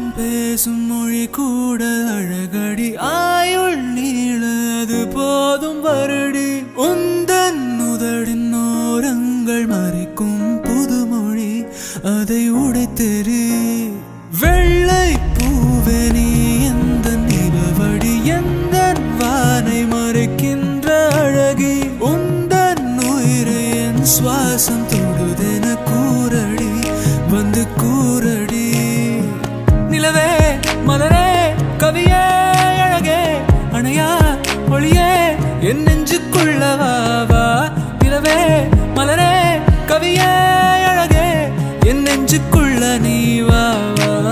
பேசும் மொழி கூட அழகடி ஆயுள் நீளது போதும் வருடி உந்தன் உதடின் ஓரங்கள் மறைக்கும் புதுமொழி அதை உடைத்தெறி வெள்ளை பூவே நீ எந்த நிலவடி எந்த வானை மறைக்கின்ற அழகி உந்தன் உயிரை என் சுவாசம் தொடுதென கூறடி வந்து கூறடி நிலவே மலரே கவியே அழகே அணையா ஒளியே என் நெஞ்சுக்குள்ள வா வா நிலவே மலரே கவியே அழகே என் நெஞ்சுக்குள்ள நீ வா வா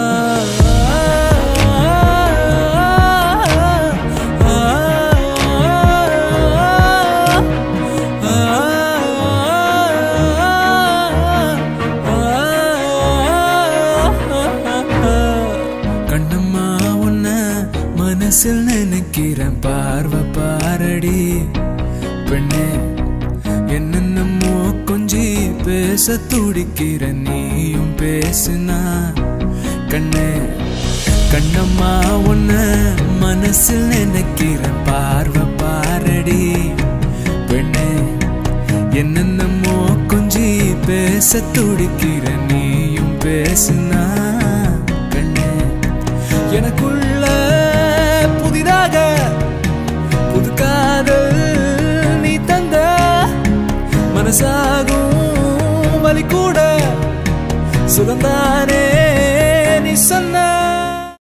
கண்ணம்மா உன்ன மனசில் நினைக்கிறேன் பார்வை பாரடி பெண்ணே என்னென்னமோ கொஞ்சி பேச துடிக்கிற நீயும் பேசுனா கண்ணே கண்ணம்மா உன்ன மனசில் நினைக்கிறேன் பார்வை பாரடி பெண்ணே என்னென்னமோ கொஞ்சி பேச துடிக்கிற நீயும் பேசுனா கண்ணே எனக்குள்ள புதிதாக புது காதல் நீ தந்த மனசாகும் வலி கூட சுகந்தானே